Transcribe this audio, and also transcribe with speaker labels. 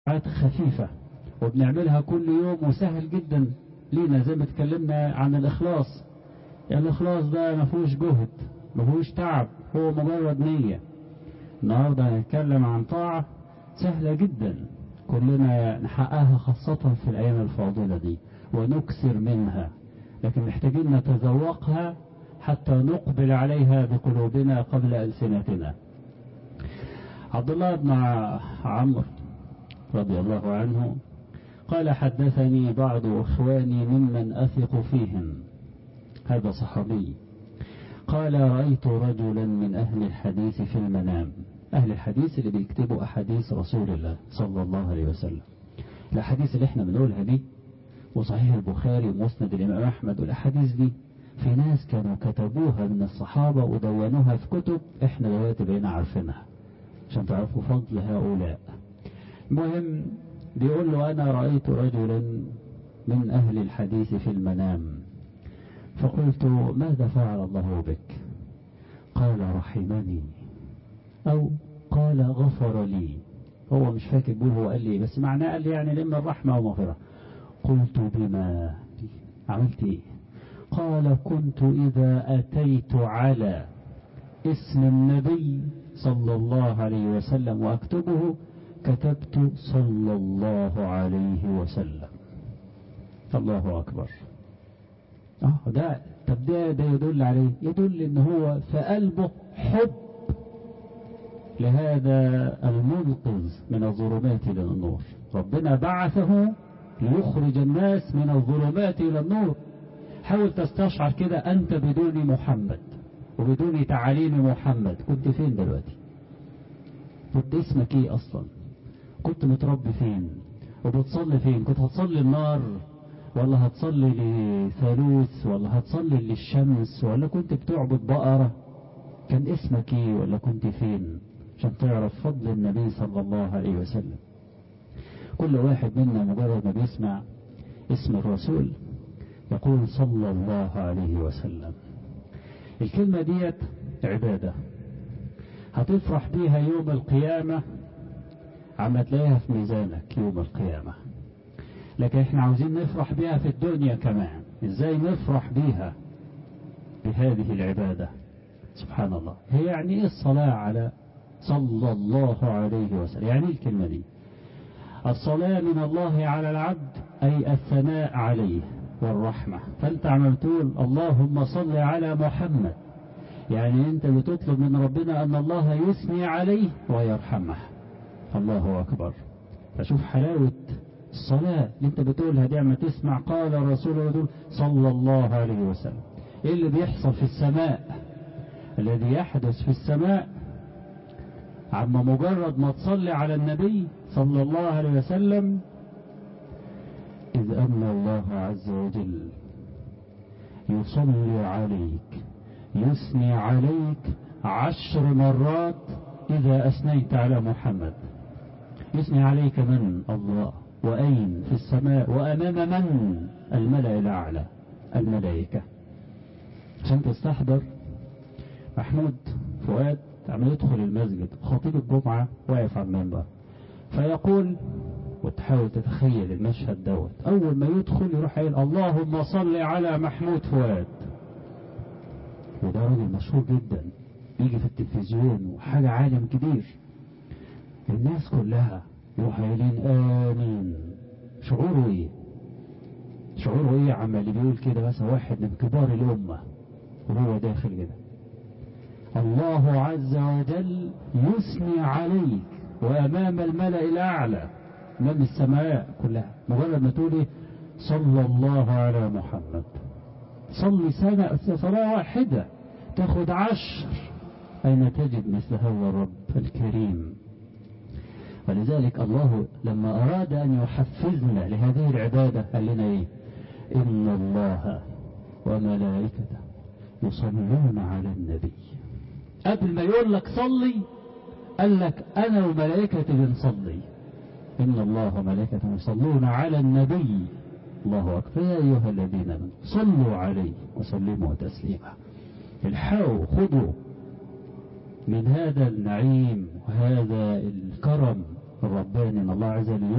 Speaker 1: ساعات خفيفة وبنعملها كل يوم وسهل جدا لينا زي ما اتكلمنا عن الإخلاص يعني الإخلاص ده ما فيهوش جهد ما فيهوش تعب هو مجرد نية النهاردة هنتكلم عن طاعة سهلة جدا كلنا نحققها خاصة في الأيام الفاضلة دي ونكسر منها لكن محتاجين نتذوقها حتى نقبل عليها بقلوبنا قبل ألسنتنا عبد الله بن عمرو رضي الله عنه قال حدثني بعض إخواني ممن أثق فيهم هذا صحابي قال رأيت رجلا من أهل الحديث في المنام أهل الحديث اللي بيكتبوا أحاديث رسول الله صلى الله عليه وسلم الأحاديث اللي احنا بنقولها دي وصحيح البخاري ومسند الإمام أحمد والأحاديث دي في ناس كانوا كتبوها من الصحابة ودونوها في كتب احنا دلوقتي بقينا عارفينها عشان تعرفوا فضل هؤلاء المهم بيقول له أنا رأيت رجلا من أهل الحديث في المنام فقلت ماذا فعل الله بك قال رحمني أو قال غفر لي هو مش فاكر بيقول هو قال لي بس معناه قال لي يعني لما الرحمة ومغفرة قلت بما عملت ايه قال كنت إذا أتيت على اسم النبي صلى الله عليه وسلم وأكتبه كتبت صلى الله عليه وسلم الله أكبر اه ده طب ده ده يدل عليه يدل ان هو في قلبه حب لهذا المنقذ من الظلمات الى النور ربنا بعثه ليخرج الناس من الظلمات الى النور حاول تستشعر كده انت بدون محمد وبدون تعاليم محمد كنت فين دلوقتي كنت اسمك ايه اصلا كنت متربي فين وبتصلي فين كنت هتصلي النار ولا هتصلي لثالوث ولا هتصلي للشمس ولا كنت بتعبد بقرة كان اسمك ايه ولا كنت فين عشان تعرف فضل النبي صلى الله عليه وسلم كل واحد منا مجرد ما بيسمع اسم الرسول يقول صلى الله عليه وسلم الكلمة ديت عبادة هتفرح بيها يوم القيامة عم تلاقيها في ميزانك يوم القيامة لكن احنا عاوزين نفرح بيها في الدنيا كمان ازاي نفرح بيها بهذه العبادة سبحان الله هي يعني ايه الصلاة على صلى الله عليه وسلم يعني ايه الكلمة دي الصلاة من الله على العبد أي الثناء عليه والرحمة فأنت عم تقول اللهم صل على محمد يعني أنت بتطلب من ربنا أن الله يثني عليه ويرحمه الله أكبر فشوف حلاوة الصلاة اللي انت بتقولها دي عم تسمع قال رسول الله صلى الله عليه وسلم ايه اللي بيحصل في السماء الذي يحدث في السماء عما مجرد ما تصلي على النبي صلى الله عليه وسلم إذ أن الله عز وجل يصلي عليك يثني عليك عشر مرات إذا أثنيت على محمد يثني عليك من الله وأين في السماء وأمام من الملأ الأعلى الملائكة عشان تستحضر محمود فؤاد عم يدخل المسجد خطيب الجمعة واقف على المنبر فيقول وتحاول تتخيل المشهد دوت أول ما يدخل يروح قايل اللهم صل على محمود فؤاد وده راجل مشهور جدا يجي في التلفزيون وحاجة عالم كبير الناس كلها يروح قايلين آمين شعوره إيه شعوره إيه يا عم اللي بيقول كده مثلا واحد من كبار الأمة وهو داخل كده الله عز وجل يثني عليك وأمام الملأ الأعلى أمام السماء كلها مجرد ما تقول إيه صلى الله على محمد صلي سنة صلاة واحدة تاخد عشر أين تجد مثل هذا الرب الكريم ولذلك الله لما أراد أن يحفزنا لهذه العبادة قال لنا إيه إن الله وملائكته يصلون على النبي قبل ما يقول لك صلي قال لك أنا وملائكتي بنصلي إن الله وملائكته يصلون على النبي الله أكبر يا أيها الذين آمنوا صلوا عليه وسلموا تسليما الحقوا خذوا من هذا النعيم وهذا الكرم الرباني ان الله عز وجل